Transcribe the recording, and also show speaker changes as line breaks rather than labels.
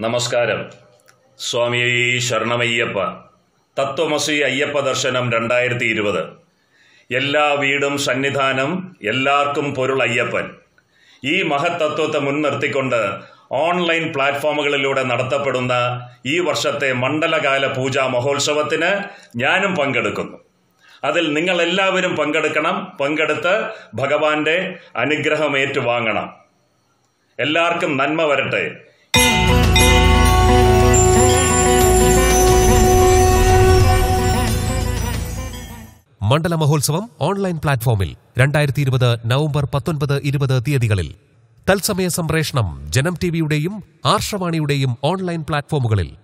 നമസ്കാരം സ്വാമി ശരണമയ്യപ്പ തത്വമസി അയ്യപ്പ ദർശനം രണ്ടായിരത്തി ഇരുപത് എല്ലാ വീടും സന്നിധാനം എല്ലാവർക്കും പൊരുൾ അയ്യപ്പൻ ഈ മഹത്തത്വത്തെ മുൻനിർത്തിക്കൊണ്ട് ഓൺലൈൻ പ്ലാറ്റ്ഫോമുകളിലൂടെ നടത്തപ്പെടുന്ന ഈ വർഷത്തെ മണ്ഡലകാല പൂജാ മഹോത്സവത്തിന് ഞാനും പങ്കെടുക്കുന്നു അതിൽ നിങ്ങൾ എല്ലാവരും പങ്കെടുക്കണം പങ്കെടുത്ത് ഭഗവാന്റെ അനുഗ്രഹം ഏറ്റുവാങ്ങണം എല്ലാവർക്കും നന്മ വരട്ടെ
മണ്ഡല മഹോത്സവം ഓൺലൈൻ പ്ലാറ്റ്ഫോമിൽ രണ്ടായിരത്തി ഇരുപത് നവംബർ പത്തൊൻപത് ഇരുപത് തീയതികളിൽ തത്സമയ സംപ്രേഷണം ജനം ടിവിയുടെയും ആർഷവാണിയുടെയും ഓൺലൈൻ പ്ലാറ്റ്ഫോമുകളിൽ